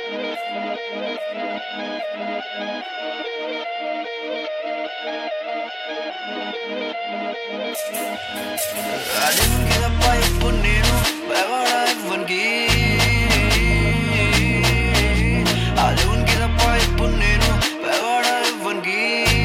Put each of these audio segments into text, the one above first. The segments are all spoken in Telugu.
అడిగి తప్ప ఎప్పుడు నేను బెవడా ఇవ్వనికి అది ఉనికి తప్ప ఎప్పుడు నేను బెవడా ఇవ్వనికి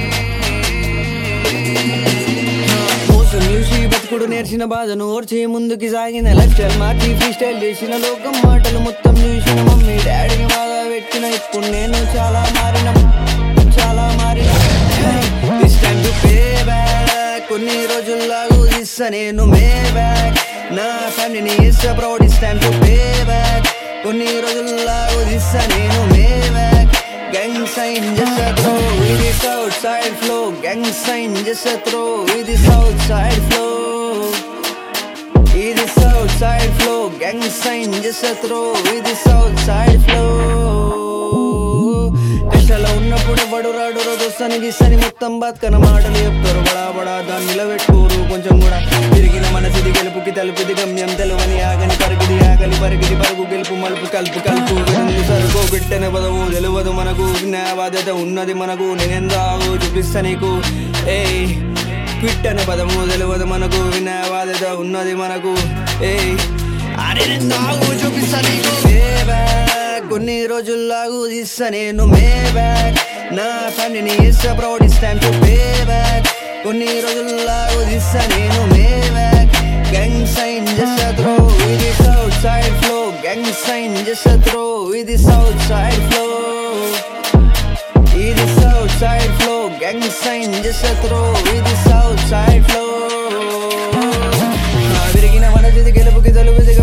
మోసం చూసి బతుకుడు నేర్చిన బాధను ఓర్చి ముందుకి సాగిన లైఫ్ స్టైల్ మార్చి ఫ్రీ స్టైల్ చేసిన లోకం మాటలు మొత్తం చూసిన మమ్మీ డాడీని బాధ పెట్టిన ఇప్పుడు నేను చాలా మారిన చాలా మారిన this time to pay back కొన్ని రోజుల్లాగు ఇస్తా నేను మే బ్యాక్ నా ఫ్యామిలీని ఇస్తా proud is time to pay back కొన్ని రోజుల్లాగు ఇస్తా నేను may back Gang sign just a throw with this outside flow. Gang sign just a throw with this outside flow. With this outside flow. Gang sign just a throw with this outside flow. కష్టాల్లో ఉన్నప్పుడు బడు రాడు రోజొస్తాని గిస్తని మొత్తం బతుకన మాటలు చెప్తారు బడా బడా దాన్ని నిలబెట్టుకోరు కొంచెం కూడా తిరిగిన మనసిది గెలుపుకి తలుపుది గమ్యం తెలువని ఆగని పరుగుది ఆగలి పరుగుది పరుగు గెలుపు మలుపు కలుపు కలుపు వినందు సరుకు బిట్టని పదవు తెలియదు మనకు న్యాయ బాధ్యత ఉన్నది మనకు నేనెందాగు చూపిస్తా నీకు ఏ పిట్టని పదము తెలియదు మనకు వినయ బాధ్యత ఉన్నది మనకు ఏ అరే నాగు చూపిస్తా నీకు Maybach. కొన్ని రోజుల్లాగు ఇస్తా నేను మే బ్యాక్ నా ఫ్యామిలీని ఇస్తా proud is time to pay back కొన్ని రోజుల్లాగు ఇస్తా నేను may back gang sign just throw ఇది south side flow gang sign just throw ఇది సౌత్ సైడ్ ఫ్లో ఇది south side flow gang sign just throw ఇది సౌత్ సైడ్ ఫ్లో విరిగిన మనసిది గెలుపుకి తలుపుది